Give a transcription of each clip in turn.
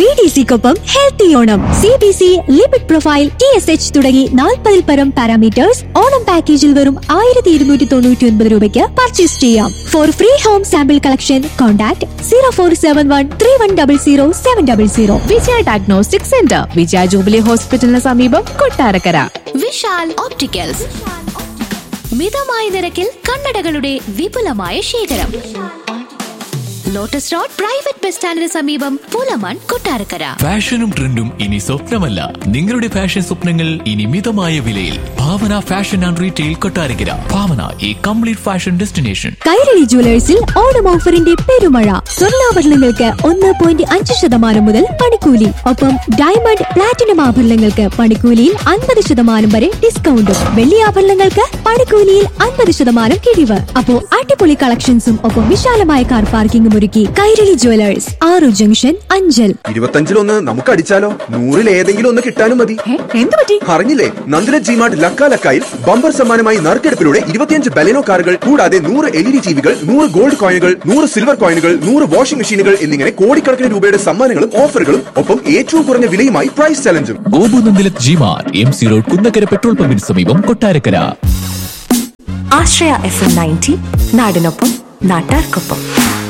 B D സിക്കൊപ്പം healthy Onam C B C limit profile T S H തുടങ്ങി നാൽപ്പതിൽ പരം പാരാമീറ്റേഴ്സ് ഓണം പാക്കേജിൽ വെറും ആയിരത്തി ഇരുന്നൂറ്റി തൊണ്ണൂറ്റി ഒൻപത് രൂപയ്ക്ക് പർച്ചേസ് ചെയ്യാം for free home sample collection contact zero four seven one three one double zero seven double zero Vijaya diagnostic centre Vijaya jubilee ഹോസ്പിറ്റലിന് സമീപം കൊട്ടാരക്കര വിശാൽ ഓപ്റ്റിക്കൽസ് മിതമായ നിരക്കിൽ കണ്ണടകളുടെ വിപുലമായ ശേഖരം ലോട്ടസ് റോഡ് പ്രൈവറ്റ് ബസ് സ്റ്റാൻഡിന് സമീപം പൂലമാൻ കൊട്ടാരക്കര ഫാഷനും ട്രെൻഡും ഇനി സ്വപ്നമല്ല നിങ്ങളുടെ ഫാഷൻ സ്വപ്നങ്ങൾ ഇനി മിതമായ വിലയിൽ Bhavana fashion and retail Kottarakkara Bhavana ഈ കംപ്ലീറ്റ് ഫാഷൻ ഡെസ്റ്റിനേഷൻ കൈരളി ജുവലേഴ്സിൽ ഓണം ഓഫറിന്റെ പെരുമഴ സ്വർണ്ണാഭരണങ്ങൾക്ക് ഒന്ന് പോയിന്റ് അഞ്ച് ശതമാനം മുതൽ പണിക്കൂലി ഒപ്പം ഡയമണ്ട് പ്ലാറ്റിനം ആഭരണങ്ങൾക്ക് പണിക്കൂലിയിൽ അൻപത് ശതമാനം വരെ ഡിസ്കൗണ്ടും വെള്ളി ആഭരണങ്ങൾക്ക് പണിക്കൂലിയിൽ അൻപത് ശതമാനം കിഴിവ് അപ്പോ അടിപൊളി കളക്ഷൻസും ഒപ്പം വിശാലമായ കാർ പാർക്കിംഗും ഒരുക്കി കൈരളി ജുവലേഴ്സ് ആറു ജംഗ്ഷൻ അഞ്ചൽ ഇരുപത്തഞ്ചിലൊന്ന് നമുക്ക് അടിച്ചാലോ നൂറിൽ ഏതെങ്കിലും ഒന്ന് കിട്ടാനും മതി എന്ത് പറ്റി അറിഞ്ഞില്ലേ നന്ദില ജിമാർട്ട് ലക്ക ലക്കായിൽ ബമ്പർ സമ്മാനമായി നറുക്കെടുപ്പിലൂടെ ഇരുപത്തിയഞ്ച് ബലെനോ കാറുകൾ കൂടാതെ നൂറ് എൽ ഇ ഡി ടിവികൾ നൂറ് ഗോൾഡ് കോയിനുകൾ നൂറ് സിൽവർ കോയിനുകൾ നൂറ് വാഷിംഗ് മെഷീനുകൾ എന്നിങ്ങനെ കോടിക്കണക്കിന് രൂപയുടെ സമ്മാനങ്ങളും ഓഫറുകളും ഒപ്പം ഏറ്റവും കുറഞ്ഞ വിലയുമായി പ്രൈസ് ചലഞ്ചും Gopunandilath G mart M C road Kunnakkara petrol പമ്പിന് സമീപം കൊട്ടാരക്കര ആശ്രയ എഫ് എം നയൻറ്റി നാടിനൊപ്പം നാട്ടാർക്കൊപ്പം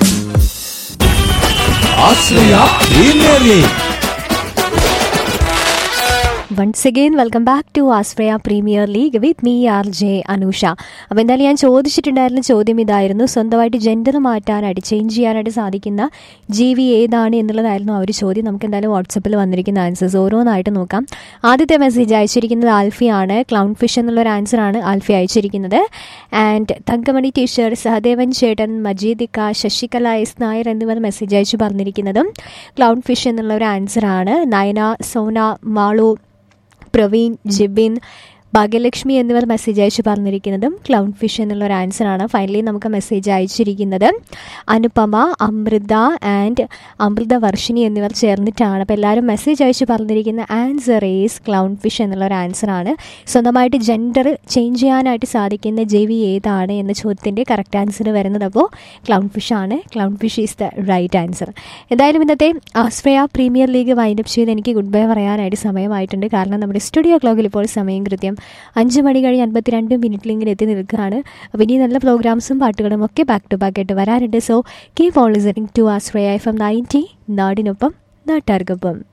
once again welcome back to Astraya premier league with me RJ Anusha അനൂഷ അപ്പോൾ എന്തായാലും ഞാൻ ചോദിച്ചിട്ടുണ്ടായിരുന്ന ചോദ്യം ഇതായിരുന്നു സ്വന്തമായിട്ട് ജെൻഡർ മാറ്റാനായിട്ട് ചേഞ്ച് ചെയ്യാനായിട്ട് സാധിക്കുന്ന ജീവി ഏതാണ് എന്നുള്ളതായിരുന്നു ആ ഒരു ചോദ്യം നമുക്ക് എന്തായാലും വാട്സപ്പിൽ വന്നിരിക്കുന്ന ആൻസേഴ്സ് ഓരോന്നായിട്ട് നോക്കാം ആദ്യത്തെ മെസ്സേജ് അയച്ചിരിക്കുന്നത് ആൽഫിയാണ് ക്ലൗൺ ഫിഷ് എന്നുള്ളൊരു ആൻസറാണ് ആൽഫി അയച്ചിരിക്കുന്നത് ആൻഡ് തങ്കമണി ടീച്ചർ സഹദേവൻ ചേട്ടൻ മജീദിക്ക ശശികല എസ് നായർ എന്നിവർ മെസ്സേജ് അയച്ചു പറഞ്ഞിരിക്കുന്നതും ക്ലൗൺ ഫിഷ് എന്നുള്ള ഒരു ആൻസറാണ് നയന സോന മാളു പ്രവീൺ ജിബിൻ ഭാഗ്യലക്ഷ്മി എന്നിവർ മെസ്സേജ് അയച്ചു പറഞ്ഞിരിക്കുന്നതും ക്ലൗൺ ഫിഷ് എന്നുള്ള ഒരു ആൻസറാണ് ഫൈനലി നമുക്ക് മെസ്സേജ് അയച്ചിരിക്കുന്നത് അനുപമ അമൃത ആൻഡ് അമൃത വർഷിനി എന്നിവർ ചേർന്നിട്ടാണ് അപ്പോൾ എല്ലാവരും മെസ്സേജ് അയച്ചു പറഞ്ഞിരിക്കുന്ന ആൻസർ ഈസ് ക്ലൗൺ ഫിഷ് എന്നുള്ള ഒരു ആൻസറാണ് സ്വന്തമായിട്ട് ജെൻഡർ ചേഞ്ച് ചെയ്യാനായിട്ട് സാധിക്കുന്ന ജീവി ഏതാണ് എന്ന ചോദ്യത്തിൻ്റെ കറക്റ്റ് ആൻസർ വരുന്നത് അപ്പോൾ ക്ലൗൺ ഫിഷ് ആണ് clownfish is the right answer എന്തായാലും ഇന്നത്തെ ആസ്ട്രയ പ്രീമിയർ ലീഗ് വൈൻഡപ്പ് ചെയ്ത് എനിക്ക് ഗുഡ് ബൈ പറയാനായിട്ട് സമയമായിട്ടുണ്ട് കാരണം നമ്മുടെ സ്റ്റുഡിയോ ക്ലോക്കിൽ ഇപ്പോൾ സമയം കൃത്യം അഞ്ച് മണി കഴിഞ്ഞ് അൻപത്തിരണ്ട് മിനിറ്റിൽ ഇങ്ങനെ എത്തി നിൽക്കുകയാണ് അപ്പോൾ ഇനി നല്ല പ്രോഗ്രാംസും പാട്ടുകളും ഒക്കെ ബാക്ക് ടു ബാക്ക് ആയിട്ട് വരാനുണ്ട് so keep on listening to Astraya FM ninety നയൻറ്റി നാടിനൊപ്പം നാട്ടാർക്കൊപ്പം